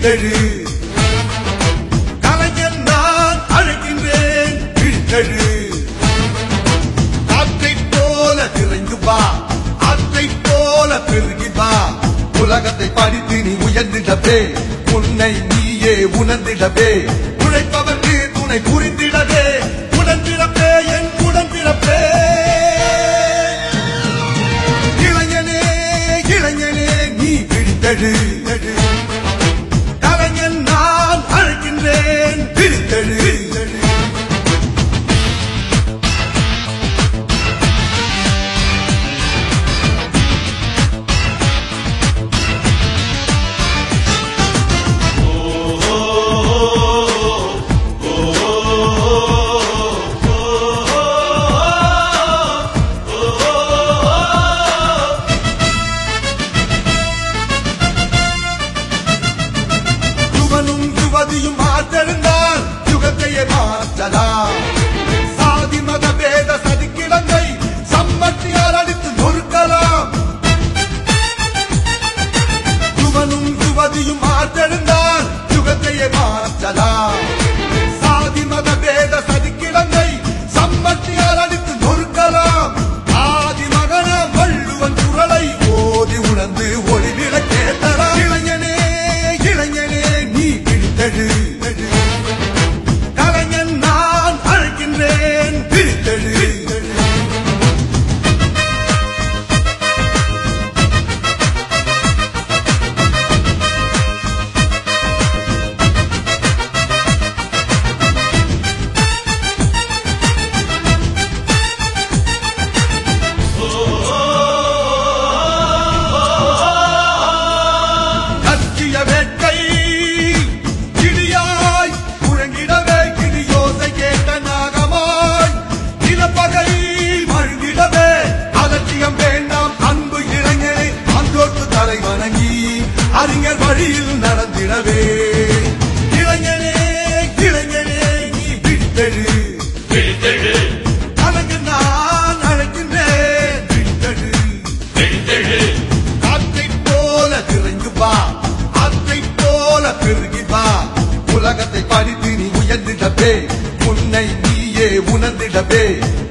விழித்தெழு கலைஞர் நான் அழைக்கின்றேன் விழித்தெழு காற்றைப் போல விரைந்து வா ஆற்றைப் போல பெருகி வா உலகத்தை படித்து நீ உயர்ந்திடவே உன்னை நீயே உணர்ந்திடவே உழைப்பவர்க்கு துணை புரிந்திடவே உடன்பிறப்பே என் உடன்பிறப்பே இளைஞனே இளைஞனே நீ பிடித்தழு கலைஞன் நான் அழைக்கின்றேன் பிடித்தழு யுவனும் யுவதியும் மாற்றெழுந்தால் யுகத்தையே மாற்றலாம் சாதி மத பேத சதிக்கிடங்கை சம்மட்டியால் அடித்து நொறுக்கலாம் யுவனும் யுவதியும் மாற்றெழுந்தால் யுகத்தையே மாற்றலாம் சாதி மத பேத சதிக்கிடங்கை சம்மட்டியால் அடித்து நொறுக்கலாம் ஆதி மகன வள்ளுவன் குரலை ஓதி உணர்ந்து ஒளிவிட கேட்டரா இளைஞனே இளைஞனே நீ பிடித்தழு கலைஞன் நான் அழைக்கின்றேன் பிடித்தழு கத்திய வேட்கை கிளியாய் முழங்கிடவே கிளியோசை கேட்ட நாகமாய் நிலப்பகை மழுங்கிடவே அலட்சியம் வேண்டாம் அன்பு இளைஞரை அன்றோட்டு தலை வணங்கி அறிஞர் வழியில் நடந்திடவே இளைஞனே இளைஞனே நீ விட்டெழு விழித்தெழு கலைஞர் நான் அழைக்கின்றேன் விட்டெழு விழித்தெழு காற்றைப் போல விரைந்து வா ஆற்றைப் போல பெருகி வா உலகத்தை படித்து நீ உயர்ந்திடவே உன்னை நீயே உணர்ந்திடவே